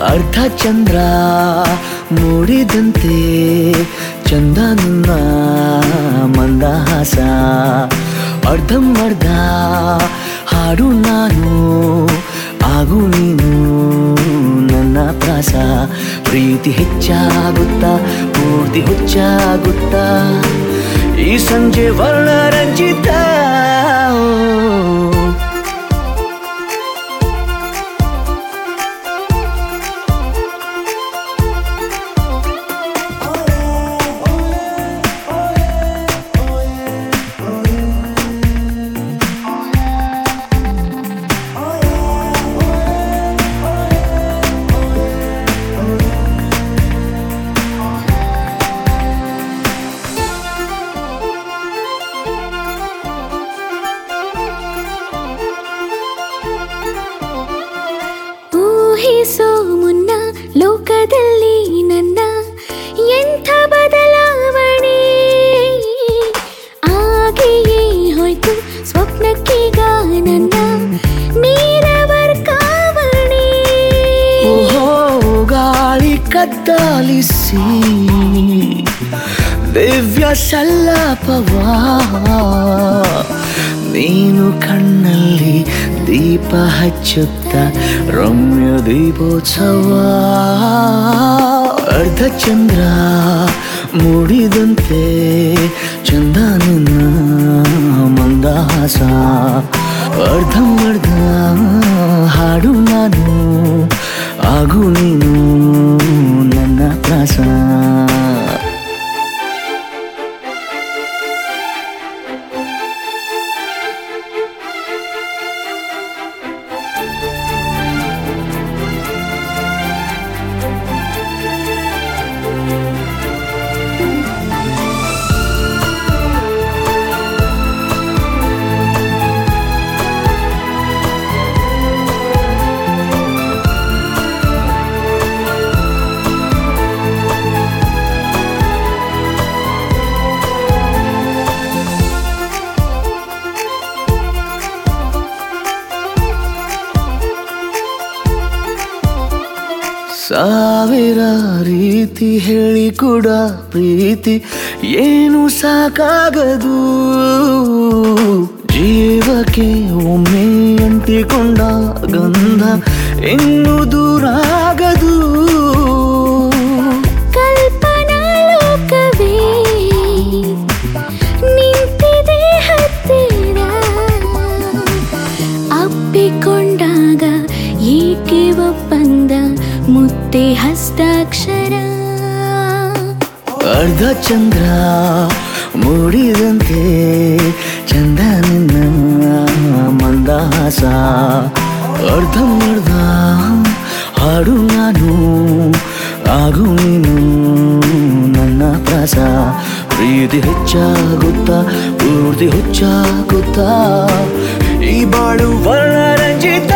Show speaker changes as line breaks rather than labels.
ಅರ್ಧ ಚಂದ್ರ ಮೂಡಿದಂತೆ ಚಂದ ನನ್ನ ಮಂದಹಾಸ ಅರ್ಧಂಬರ್ಧ ಹಾಡು ನಾನು ಆಗು ನೀನು ನನ್ನ ಪ್ರಾಸ ಪ್ರೀತಿ ಹೆಚ್ಚಾಗುತ್ತಾ ಪೂರ್ತಿ ಹುಚ್ಚಾಗುತ್ತಾ ಈ ಸಂಜೆ ವರ್ಣರಂಜಿತ
ಊಹಿಸೋ ಮುನ್ನ ಲೋಕದಲ್ಲಿ ನನ್ನ ಎಂಥ ಬದಲಾವಣೆ ಆಗಿಯೇ ಹೋಯ್ತು ಸ್ವಪ್ನಕ್ಕೀಗ ನನ್ನ ನೇರ ವರ್ಗಾವಣೆ
ಓಹೋ ಗಾಳಿ ಕದ್ದಾಲಿಸಿ ದಿವ್ಯ ಸಲ್ಲಾಪವಾ ನೀನು ಕಣ್ಣಲ್ಲಿ ದೀಪ ಹಚ್ಚುತ್ತ ರಮ್ಯ ದೀಪೋತ್ಸವ ಅರ್ಧ ಚಂದ್ರ ಮೂಡಿದಂತೆ ಚಂದ ನಿನ್ನ ಮಂದಹಾಸ ಅರ್ಧಂಬರ್ಧ ಹಾಡು ನಾನು ಆಗು ನೀನು ನನ್ನ ಪ್ರಾಸ ಸಾವಿರ ರೀತಿ ಹೇಳಿ ಕೂಡ ಪ್ರೀತಿ ಏನು ಸಾಕಾಗದು ಜೀವಕ್ಕೆ ಒಮ್ಮೆ ಅಂಟಿಕೊಂಡ ಗಂಧ ಇನ್ನು ದೂರಾಗದು
ಕಲ್ಪನಾ ಲೋಕವೇ ನಿಂತಿದೆ ಹತ್ತಿರ ಅಪ್ಪಿಕೊಂಡಾಗ ಏಕೆ ಒಪ್ಪಂದ ಮುತ್ತೆ ಹಸ್ತಾಕ್ಷರ
ಅರ್ಧ ಚಂದ್ರ ಮೂಡಿದಂತೆ ಚಂದ ನಿನ್ನ ಮಂದಹಾಸ ಅರ್ಧಂಬರ್ಧ ಹಾಡು ನಾನು ಆಗು ನೀನು ನನ್ನ ಪ್ರಾಸ ಪ್ರೀತಿ ಹೆಚ್ಚಾಗುತ್ತಾ ಪೂರ್ತಿ ಹುಚ್ಚಾಗುತ್ತಾ ಈ ಬಾಳು ವರ್ಣರಂಜಿತ